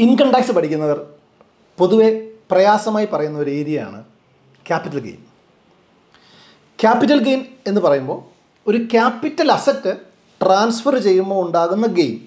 Income tax പഠിക്കുന്നവർ പൊതുവെ പ്രയാസമായി പറയുന്ന ഒരു ഏരിയയാണ് ക്യാപിറ്റൽ ഗെയിൻ ക്യാപിറ്റൽ ഗെയിൻ എന്ന് പറയുമ്പോൾ ഒരു ക്യാപിറ്റൽ അസറ്റ് ട്രാൻസ്ഫർ ചെയ്യുമ്പോൾ ഉണ്ടാകുന്ന ഗെയിൻ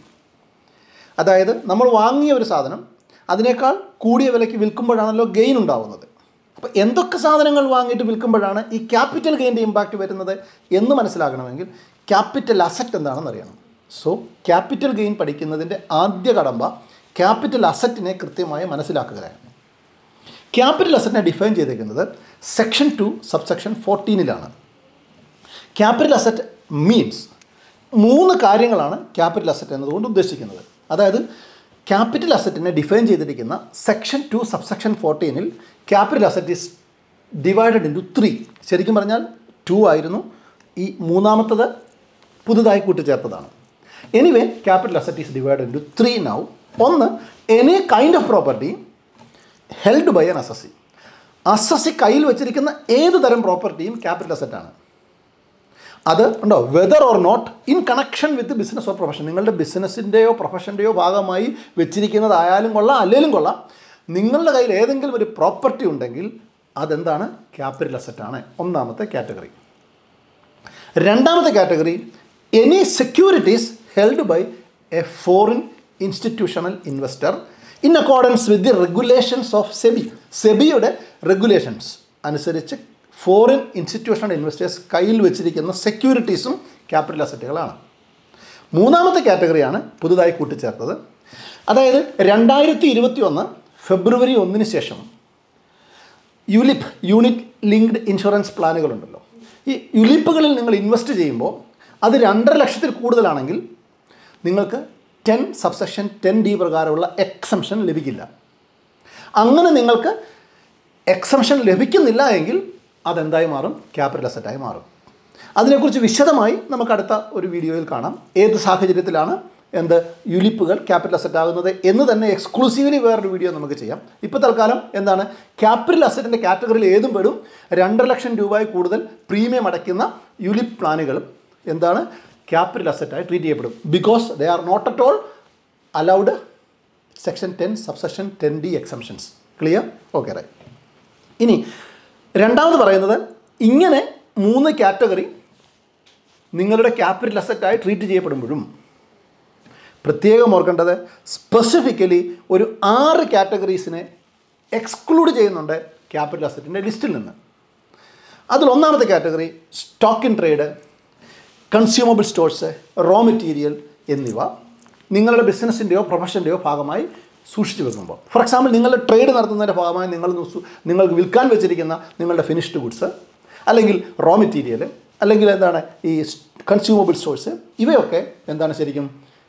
അതായത് നമ്മൾ വാങ്ങിയ ഒരു സാധനം അതിനേക്കാൾ കൂടിയ വിലയ്ക്ക് വിൽക്കുമ്പോഴാണല്ലോ ഗെയിൻ ഉണ്ടാവുന്നത് അപ്പോൾ എന്തൊക്കെ സാധനങ്ങൾ വാങ്ങിയിട്ട് വിൽക്കുമ്പോഴാണ് ഈ ക്യാപിറ്റൽ ഗെയിൻ്റെ ഇമ്പാക്റ്റ് വരുന്നത് എന്ന് മനസ്സിലാക്കണമെങ്കിൽ ക്യാപിറ്റൽ അസറ്റ് എന്താണെന്ന് അറിയണം സോ ക്യാപിറ്റൽ ഗെയിൻ പഠിക്കുന്നതിൻ്റെ ആദ്യ കടമ്പ ക്യാപിറ്റൽ അസറ്റിനെ കൃത്യമായി മനസ്സിലാക്കുകയാണ് ക്യാപിറ്റൽ അസറ്റിനെ ഡിഫൈൻ ചെയ്തേക്കുന്നത് സെക്ഷൻ ടു സബ്സെക്ഷൻ ഫോർട്ടീനിലാണ് ക്യാപിറ്റൽ അസറ്റ് മീൻസ് മൂന്ന് കാര്യങ്ങളാണ് ക്യാപിറ്റൽ അസറ്റ് എന്നതുകൊണ്ട് ഉദ്ദേശിക്കുന്നത് അതായത് ക്യാപിറ്റൽ അസറ്റിനെ ഡിഫൈൻ ചെയ്തിരിക്കുന്ന സെക്ഷൻ ടു സബ്സെക്ഷൻ ഫോർട്ടീനിൽ capital asset is divided into three ശരിക്കും പറഞ്ഞാൽ ടു ആയിരുന്നു ഈ മൂന്നാമത്തത് പുതുതായി കൂട്ടിച്ചേർത്തതാണ് anyway capital asset is divide into three now ഒന്ന് any kind of property held by an assessee assessee കയ്യിൽ വെച്ചിരിക്കുന്ന ഏത് തരം പ്രോപ്പർട്ടിയും ക്യാപിറ്റൽ അസറ്റാണ് അത് ഉണ്ടോ whether or not in connection with business or profession നിങ്ങളുടെ ബിസിനസ്സിൻ്റെയോ പ്രൊഫഷൻ്റെയോ ഭാഗമായി വെച്ചിരിക്കുന്നതായാലും കൊള്ളാം അല്ലെങ്കിലും കൊള്ളാം നിങ്ങളുടെ കയ്യിൽ ഏതെങ്കിലും ഒരു പ്രോപ്പർട്ടി ഉണ്ടെങ്കിൽ അതെന്താണ് ക്യാപിറ്റൽ അസറ്റാണ് ഒന്നാമത്തെ കാറ്റഗറി രണ്ടാമത്തെ category any securities held by a foreign institutional investor in accordance with the regulations of SEBI സെബിയുടെ റെഗുലേഷൻസ് അനുസരിച്ച് ഫോറിൻ ഇൻസ്റ്റിറ്റ്യൂഷണൽ ഇൻവെസ്റ്റേഴ്സ് കയ്യിൽ വെച്ചിരിക്കുന്ന സെക്യൂരിറ്റീസും ക്യാപിറ്റൽ അസറ്റുകളാണ് മൂന്നാമത്തെ കാറ്റഗറിയാണ് പുതുതായി കൂട്ടിച്ചേർത്തത് അതായത് രണ്ടായിരത്തി ഇരുപത്തി ഒന്ന് ഫെബ്രുവരി ഒന്നിന് ശേഷം യുലിപ്പ് യൂണിറ്റ് ലിങ്ക്ഡ് ഇൻഷുറൻസ് പ്ലാനുകളുണ്ടല്ലോ ഈ യുലിപ്പുകളിൽ നിങ്ങൾ ഇൻവെസ്റ്റ് ചെയ്യുമ്പോൾ അത് രണ്ടര ലക്ഷത്തിൽ കൂടുതലാണെങ്കിൽ നിങ്ങൾക്ക് ടെൻ സബ്സെക്ഷൻ ടെൻ ഡി പ്രകാരമുള്ള എക്സംഷൻ ലഭിക്കില്ല അങ്ങനെ നിങ്ങൾക്ക് എക്സംഷൻ ലഭിക്കുന്നില്ല എങ്കിൽ അതെന്തായി മാറും ക്യാപിറ്റൽ അസറ്റായി മാറും അതിനെക്കുറിച്ച് വിശദമായി നമുക്ക് അടുത്ത ഒരു വീഡിയോയിൽ കാണാം ഏത് സാഹചര്യത്തിലാണ് എന്ത് യുലിപ്പുകൾ ക്യാപിറ്റൽ അസറ്റ് ആകുന്നത് എന്ന് തന്നെ എക്സ്ക്ലൂസീവ്ലി വേറൊരു വീഡിയോ നമുക്ക് ചെയ്യാം ഇപ്പോൾ തൽക്കാലം എന്താണ് ക്യാപിറ്റൽ അസറ്റിൻ്റെ കാറ്റഗറിയിൽ ഏതും പെടും രണ്ടര ലക്ഷം രൂപയിൽ കൂടുതൽ പ്രീമിയം അടയ്ക്കുന്ന യുലിപ്പ് പ്ലാനുകളും എന്താണ് ക്യാപിറ്റൽ അസറ്റായി ട്രീറ്റ് ചെയ്യപ്പെടും because they are not at all allowed section ten subsection ten D exemptions clear okay right ഇനി രണ്ടാമത് പറയുന്നത് ഇങ്ങനെ മൂന്ന് കാറ്റഗറി നിങ്ങളുടെ ക്യാപിറ്റൽ അസറ്റായി ട്രീറ്റ് ചെയ്യപ്പെടുമ്പോഴും പ്രത്യേകം ഓർക്കേണ്ടത് സ്പെസിഫിക്കലി ഒരു ആറ് കാറ്റഗറീസിനെ എക്സ്ക്ലൂഡ് ചെയ്യുന്നുണ്ട് ക്യാപിറ്റൽ അസറ്റിൻ്റെ ലിസ്റ്റിൽ നിന്ന് അതിൽ ഒന്നാമത്തെ category stock in trade consumable stores raw material എന്നിവ നിങ്ങളുടെ ബിസിനസ്സിൻ്റെയോ പ്രൊഫഷൻ്റെയോ ഭാഗമായി സൂക്ഷിച്ചു വെക്കുമ്പോൾ ഫോർ എക്സാമ്പിൾ നിങ്ങൾ ട്രേഡ് നടത്തുന്നതിൻ്റെ ഭാഗമായി നിങ്ങൾ സു- നിങ്ങൾക്ക് വിൽക്കാൻ വെച്ചിരിക്കുന്ന നിങ്ങളുടെ ഫിനിഷ്ഡ് ഗുഡ്സ് അല്ലെങ്കിൽ റോ മെറ്റീരിയൽ അല്ലെങ്കിൽ എന്താണ് ഈ കൺസ്യൂമബിൾ സ്റ്റോഴ്സ് ഇവയൊക്കെ എന്താണ് ശരിക്കും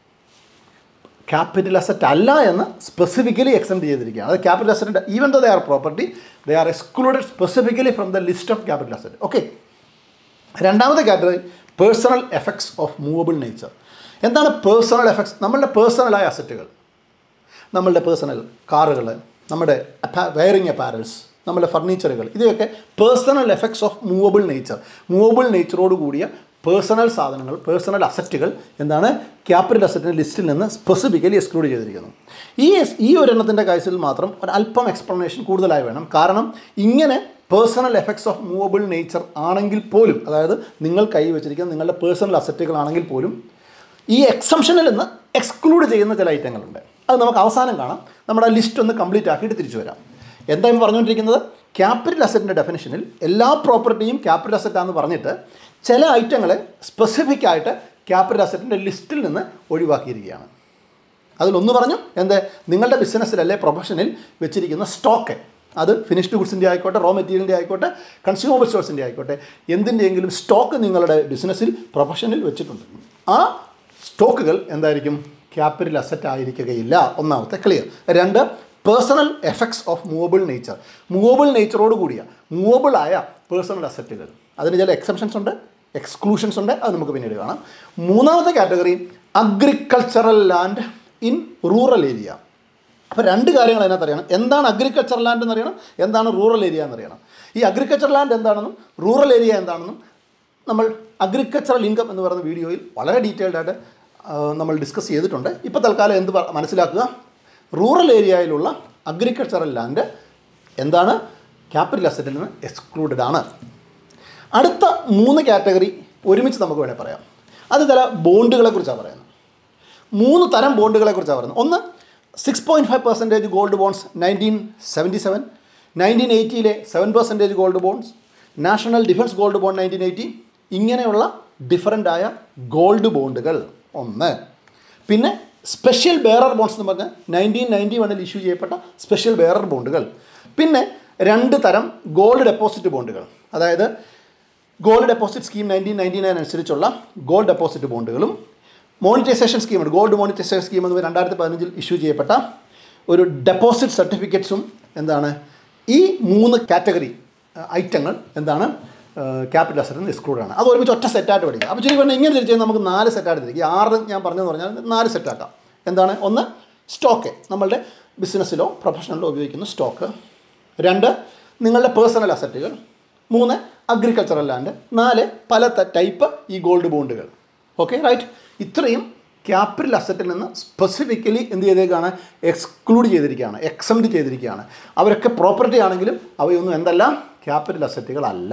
ക്യാപിറ്റൽ അസറ്റ് അല്ല എന്ന് സ്പെസിഫിക്കലി എക്സ്റ്റെൻഡ് ചെയ്തിരിക്കുകയാണ് അത് capital asset even though they are property they are excluded specifically from the list of capital asset okay രണ്ടാമത്തെ category personal effects of movable nature എന്താണ് പേഴ്സണൽ എഫക്ട്സ് നമ്മളുടെ പേഴ്സണലായ അസറ്റുകൾ നമ്മളുടെ പേഴ്സണൽ കാറുകൾ നമ്മുടെ വെയറിങ് അപ്പാരൽസ് നമ്മുടെ ഫർണിച്ചറുകൾ ഇതൊക്കെ personal effects of movable nature movable നേച്ചറോട് കൂടിയ പേഴ്സണൽ സാധനങ്ങൾ പേഴ്സണൽ അസറ്റുകൾ എന്താണ് ക്യാപിറ്റൽ അസറ്റിൻ്റെ ലിസ്റ്റിൽ നിന്ന് സ്പെസിഫിക്കലി എക്സ്ക്ലൂഡ് ചെയ്തിരിക്കുന്നു ഈ ഈ ഒരെണ്ണത്തിൻ്റെ കേസിൽ മാത്രം ഒരു അല്പം എക്സ്പ്ലനേഷൻ കൂടുതലായി വേണം കാരണം ഇങ്ങനെ personal effects of movable nature ആണെങ്കിൽ പോലും അതായത് നിങ്ങൾ കൈ വെച്ചിരിക്കുന്ന നിങ്ങളുടെ പേഴ്സണൽ അസറ്റുകളാണെങ്കിൽ പോലും ഈ എക്സംഷനിൽ നിന്ന് എക്സ്ക്ലൂഡ് ചെയ്യുന്ന ചില ഐറ്റങ്ങളുണ്ട് അത് നമുക്ക് അവസാനം കാണാം നമ്മുടെ ലിസ്റ്റ് ഒന്ന് കംപ്ലീറ്റ് ആക്കിയിട്ട് തിരിച്ചു വരാം എന്തായാലും പറഞ്ഞുകൊണ്ടിരിക്കുന്നത് ക്യാപിറ്റൽ അസറ്റിൻ്റെ ഡെഫിനിഷനിൽ എല്ലാ പ്രോപ്പർട്ടിയും ക്യാപിറ്റൽ അസറ്റാണെന്ന് പറഞ്ഞിട്ട് ചില ഐറ്റങ്ങളെ സ്പെസിഫിക് ആയിട്ട് ക്യാപിറ്റൽ അസറ്റിൻ്റെ ലിസ്റ്റിൽ നിന്ന് ഒഴിവാക്കിയിരിക്കുകയാണ് അതിലൊന്ന് പറഞ്ഞു എന്ത് നിങ്ങളുടെ ബിസിനസ്സിലല്ലേ പ്രൊഫഷനിൽ വെച്ചിരിക്കുന്ന സ്റ്റോക്ക് അത് ഫിനിഷ്ഡ് ഗുഡ്സിൻ്റെ ആയിക്കോട്ടെ റോ മെറ്റീരിയലിൻ്റെ ആയിക്കോട്ടെ കൺസ്യൂമബിൾ സ്റ്റോഴ്സിൻ്റെ ആയിക്കോട്ടെ എന്തിൻ്റെയെങ്കിലും സ്റ്റോക്ക് നിങ്ങളുടെ ബിസിനസ്സിൽ പ്രൊഫഷനിൽ വെച്ചിട്ടുണ്ട് ആ സ്റ്റോക്കുകൾ എന്തായിരിക്കും ക്യാപിറ്റൽ അസറ്റ് ആയിരിക്കുകയില്ല ഒന്നാമത്തെ ക്ലിയർ രണ്ട് personal effects of movable nature movable നേച്ചറോട് കൂടിയ മൂവബിൾ ആയ പേഴ്സണൽ അസറ്റുകൾ അതിന് ചില എക്സെപ്ഷൻസ് ഉണ്ട് എക്സ്ക്ലൂഷൻസ് ഉണ്ട് അത് നമുക്ക് പിന്നീട് കാണാം മൂന്നാമത്തെ category agricultural land in rural area അപ്പോൾ രണ്ട് കാര്യങ്ങൾ അതിനകത്ത് അറിയണം എന്താണ് അഗ്രികൾച്ചർ ലാൻഡ് എന്നറിയണം എന്താണ് റൂറൽ ഏരിയ എന്നറിയണം ഈ അഗ്രികൾച്ചർ ലാൻഡ് എന്താണെന്നും റൂറൽ ഏരിയ എന്താണെന്നും നമ്മൾ അഗ്രികൾച്ചറൽ ഇൻകം എന്ന് പറയുന്ന വീഡിയോയിൽ വളരെ ഡീറ്റെയിൽഡ് ആയിട്ട് ആ, നമ്മൾ ഡിസ്കസ് ചെയ്തിട്ടുണ്ട് ഇപ്പോൾ തൽക്കാലം എന്ത് പ- മനസ്സിലാക്കുക റൂറൽ ഏരിയയിലുള്ള അഗ്രികൾച്ചറൽ ലാൻഡ് എന്താണ് ക്യാപിറ്റൽ അസറ്റിൽ നിന്ന് എക്സ്ക്ലൂഡഡ് ആണ് അടുത്ത മൂന്ന് കാറ്റഗറി ഒരുമിച്ച് നമുക്ക് വേണേൽ പറയാം അത് ചില ബോണ്ടുകളെ കുറിച്ചാണ് പറയുന്നത് മൂന്ന് തരം ബോണ്ടുകളെ കുറിച്ചാണ് പറയുന്നത് ഒന്ന് six point five percentage gold bonds nineteen seventy seven nineteen എയ്റ്റിയിലെ seven percentage gold bonds national defence gold bond nineteen eighty ഇങ്ങനെയുള്ള ഡിഫറൻ്റ് ആയ ഗോൾഡ് ബോണ്ടുകൾ ഒന്ന് പിന്നെ സ്പെഷ്യൽ ബെയറർ ബോൺസ് എന്ന് പറഞ്ഞാൽ നയൻറ്റീൻ നയൻറ്റി വണ്ണിൽ ഇഷ്യൂ ചെയ്യപ്പെട്ട സ്പെഷ്യൽ ബെയറർ ബോണ്ടുകൾ പിന്നെ രണ്ട് തരം ഗോൾഡ് ഡെപ്പോസിറ്റ് ബോണ്ടുകൾ അതായത് gold deposit scheme nineteen ninety nine അനുസരിച്ചുള്ള ഗോൾഡ് ഡെപ്പോസിറ്റ് ബോണ്ടുകളും മോണിറ്റൈസേഷൻ സ്കീമുണ്ട് ഗോൾഡ് മോണിറ്റൈസേഷൻ സ്കീം എന്ന് രണ്ടായിരത്തി പതിനഞ്ചിൽ ഇഷ്യൂ ചെയ്യപ്പെട്ട ഒരു ഡെപ്പോസിറ്റ് സർട്ടിഫിക്കറ്റ്സും എന്താണ് ഈ മൂന്ന് കാറ്റഗറി ഐറ്റങ്ങൾ എന്താണ് ക്യാപിറ്റൽ അസറ്റിൽ നിന്ന് എക്സ്ക്ലൂഡ് ആണ് അത് ഒരുമിച്ച് ഒറ്റ സെറ്റായിട്ട് പഠിക്കുക അപ്പോൾ ശരിക്കും പറഞ്ഞാൽ ഇങ്ങനെ തിരിച്ച് കഴിഞ്ഞാൽ നമുക്ക് നാല് സെറ്റായിട്ട് തിരിക്കും ഈ ആറ് ഞാൻ പറഞ്ഞതെന്ന് പറഞ്ഞാൽ നാല് സെറ്റാക്കാം എന്താണ് ഒന്ന് സ്റ്റോക്ക് നമ്മളുടെ ബിസിനസ്സിലോ പ്രൊഫഷണലിലോ ഉപയോഗിക്കുന്ന സ്റ്റോക്ക് രണ്ട് നിങ്ങളുടെ പേഴ്സണൽ അസറ്റുകൾ മൂന്ന് അഗ്രികൾച്ചറൽ ലാൻഡ് നാല് പല ടൈപ്പ് ഈ ഗോൾഡ് ബോണ്ടുകൾ ഓക്കെ റൈറ്റ് ഇത്രയും ക്യാപിറ്റൽ അസറ്റിൽ നിന്ന് സ്പെസിഫിക്കലി എന്ത് ചെയ്തേക്കാണ് എക്സ്ക്ലൂഡ് ചെയ്തിരിക്കുകയാണ് എക്സംഡ് ചെയ്തിരിക്കുകയാണ് അവരൊക്കെ പ്രോപ്പർട്ടി ആണെങ്കിലും അവയൊന്നും എന്തല്ല ക്യാപിറ്റൽ അസറ്റുകളല്ല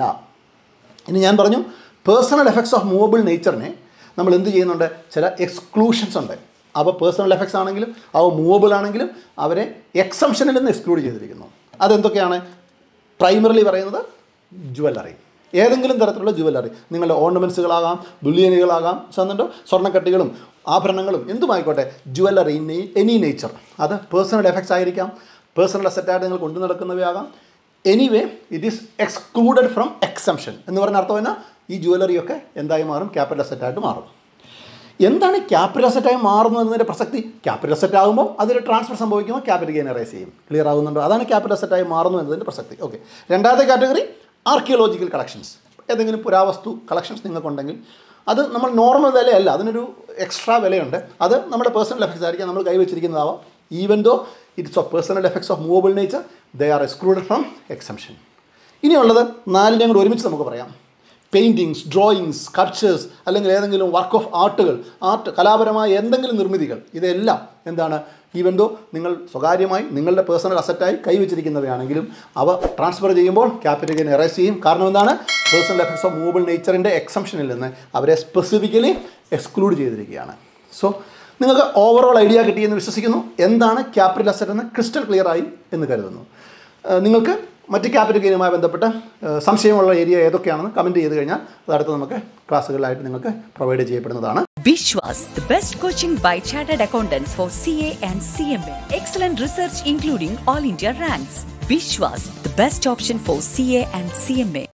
ഇനി ഞാൻ പറഞ്ഞു പേഴ്സണൽ എഫക്ട്സ് ഓഫ് മൂവബിൾ നേച്ചറിനെ നമ്മൾ എന്ത് ചെയ്യുന്നുണ്ട് ചില എക്സ്ക്ലൂഷൻസ് ഉണ്ട് അവ പേഴ്സണൽ എഫക്ട്സ് ആണെങ്കിലും അവ മൂവബിൾ ആണെങ്കിലും അവരെ എക്സംഷനിൽ നിന്ന് എക്സ്ക്ലൂഡ് ചെയ്തിരിക്കുന്നു അതെന്തൊക്കെയാണ് പ്രൈമറിലി പറയുന്നത് ജുവല്ലറി ഏതെങ്കിലും തരത്തിലുള്ള ജുവല്ലറി നിങ്ങളുടെ ഓർണമെൻറ്റ്സുകളാകാം ബുള്ളിയനുകളാകാം സ്വന്തം സ്വർണ്ണക്കട്ടികളും ആഭരണങ്ങളും എന്തുമായിക്കോട്ടെ ജുവല്ലറി ഇൻ എനി നേച്ചർ അത് പേഴ്സണൽ എഫക്ട്സ് ആയിരിക്കാം പേഴ്സണൽ അസറ്റായിട്ട് നിങ്ങൾ കൊണ്ടു നടക്കുന്നവയാകാം anyway it is excluded from exemption എന്ന് പറഞ്ഞ അർത്ഥം എന്നാൽ ഈ ജുവലറിയൊക്കെ എന്തായി മാറും ക്യാപിറ്റൽ അസറ്റായിട്ട് മാറും എന്താണ് ക്യാപിറ്റൽ അസറ്റായി മാറുന്നു എന്നതിൻ്റെ പ്രസക്തി ക്യാപിറ്റൽ അസറ്റ് ആകുമ്പോൾ അതിൽ ട്രാൻസ്ഫർ സംഭവിക്കുമ്പോൾ ക്യാപിറ്റൽ ഗെയിൻ റൈസ് ചെയ്യും ക്ലിയർ ആകുന്നുണ്ടോ അതാണ് ക്യാപിറ്റൽ അസറ്റായി മാറുന്നു എന്നതിൻ്റെ പ്രസക്തി ഓക്കെ രണ്ടാമത്തെ കാറ്റഗറി ആർക്കിയോളജിക്കൽ കളക്ഷൻസ് ഏതെങ്കിലും പുരാവസ്തു കളക്ഷൻസ് നിങ്ങൾക്കുണ്ടെങ്കിൽ അത് നമ്മൾ നോർമൽ വിലയല്ല അതിനൊരു എക്സ്ട്രാ വിലയുണ്ട് അത് നമ്മുടെ പേഴ്സണൽ എഫക്ട്സ് ആയിരിക്കാം നമ്മൾ കൈവച്ചിരിക്കുന്നതാവാം even though it's of personal effects of movable nature they are excluded from exemption ഇനിയുള്ളത് നാലിനെയും കൂടി ഒരുമിച്ച് നമുക്ക് പറയാം പെയിൻറ്റിങ്സ് ഡ്രോയിങ്സ് സ്കൾപ്ചേഴ്സ് അല്ലെങ്കിൽ ഏതെങ്കിലും വർക്ക് ഓഫ് ആർട്ടുകൾ ആർട്ട് കലാപരമായ എന്തെങ്കിലും നിർമ്മിതികൾ ഇതെല്ലാം എന്താണ് ഈവൻ ദോ നിങ്ങൾ സ്വകാര്യമായി നിങ്ങളുടെ പേഴ്സണൽ അസറ്റായി കൈവച്ചിരിക്കുന്നവയാണെങ്കിലും അവ ട്രാൻസ്ഫർ ചെയ്യുമ്പോൾ ക്യാപിറ്റൽ ഗെയിൻ എറേസ് ചെയ്യും കാരണം എന്താണ് പേഴ്സണൽ എഫക്ട്സ് ഓഫ് മൂവബിൾ നേച്ചറിൻ്റെ എക്സംഷനിൽ നിന്ന് അവരെ സ്പെസിഫിക്കലി എക്സ്ക്ലൂഡ് ചെയ്തിരിക്കുകയാണ് സോ നിങ്ങൾക്ക് ഓവറോൾ ഐഡിയ കിട്ടിയെന്ന് വിശ്വസിക്കുന്നു എന്താണ് ക്യാപിറ്റൽ അസറ്റ് എന്ന് ക്രിസ്റ്റൽ ക്ലിയർ ആയി എന്ന് കരുതുന്നു ഏഹ് നിങ്ങൾക്ക് മറ്റ് ക്യാപിറ്റൽ ഗെയിനുമായി ബന്ധപ്പെട്ട് ഏഹ് സംശയമുള്ള ഏരിയ ഏതൊക്കെയാണെന്ന് കമൻറ്റ് ചെയ്ത് കഴിഞ്ഞാൽ അത് അടുത്ത് നമുക്ക് ക്ലാസ്സുകളിലായിട്ട് നിങ്ങൾക്ക് പ്രൊവൈഡ് ചെയ്യപ്പെടുന്നതാണ് Vishwas, the best coaching by chartered accountants for CA and CMA. Excellent research including all India ranks. Vishwas, the best option for CA and CMA.